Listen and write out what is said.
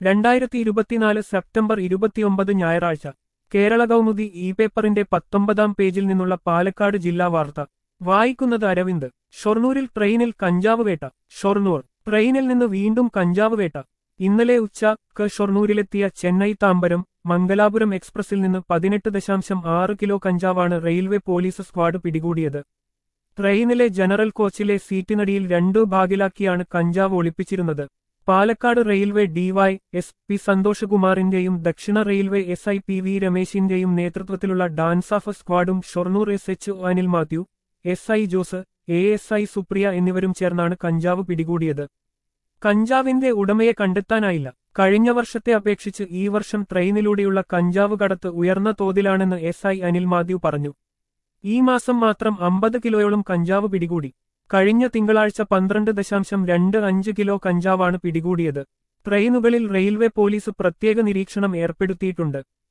രണ്ടായിരത്തി ഇരുപത്തിനാല് സെപ്റ്റംബർ ഇരുപത്തിയൊമ്പത് ഞായറാഴ്ച കേരള കൗമുദി ഇ പേപ്പറിന്റെ പത്തൊമ്പതാം പേജിൽ നിന്നുള്ള പാലക്കാട് ജില്ലാ വാർത്ത വായിക്കുന്നത് അരവിന്ദ് ഷൊർണൂരിൽ ട്രെയിനിൽ കഞ്ചാവ് വേട്ട ഷൊർണൂർ ട്രെയിനിൽ നിന്ന് വീണ്ടും കഞ്ചാവ് വേട്ട ഇന്നലെ ഉച്ച ക്ക് ഷൊർണൂരിലെത്തിയ ചെന്നൈ താമ്പരം മംഗലാപുരം എക്സ്പ്രസിൽ നിന്ന് പതിനെട്ട് ദശാംശം ആറ് കിലോ കഞ്ചാവാണ് റെയിൽവേ പോലീസ് സ്ക്വാഡ് പിടികൂടിയത് ട്രെയിനിലെ ജനറൽ കോച്ചിലെ സീറ്റിനടിയിൽ രണ്ടു ഭാഗിലാക്കിയാണ് കഞ്ചാവ് ഒളിപ്പിച്ചിരുന്നത് Palakkad railway DY S P സന്തോഷകുമാറിന്റെയും ദക്ഷിണ railway S I P V രമേശിന്റെയും നേതൃത്വത്തിലുള്ള ഡാൻസാഫ് സ്ക്വാഡും Shoranur S H O Anil Mathew S I Jose A S I Supriya എന്നിവരും ചേർന്നാണ് കഞ്ചാവ് പിടികൂടിയത് കഞ്ചാവിന്റെ ഉടമയെ കണ്ടെത്താനായില്ല കഴിഞ്ഞ വർഷത്തെ അപേക്ഷിച്ച് ഈ വർഷം ട്രെയിനിലൂടെയുള്ള കഞ്ചാവ് കടത്ത് ഉയർന്ന തോതിലാണെന്ന് എസ് ഐ അനിൽ മാത്യു പറഞ്ഞു ഈ മാസം മാത്രം അമ്പത് കിലോയോളം കഞ്ചാവ് പിടികൂടി കഴിഞ്ഞ തിങ്കളാഴ്ച പന്ത്രണ്ട് ദശാംശം രണ്ട് അഞ്ച് കിലോ കഞ്ചാവാണ് പിടികൂടിയത് ട്രെയിനുകളിൽ റെയിൽവേ പോലീസ് പ്രത്യേക നിരീക്ഷണം ഏർപ്പെടുത്തിയിട്ടുണ്ട്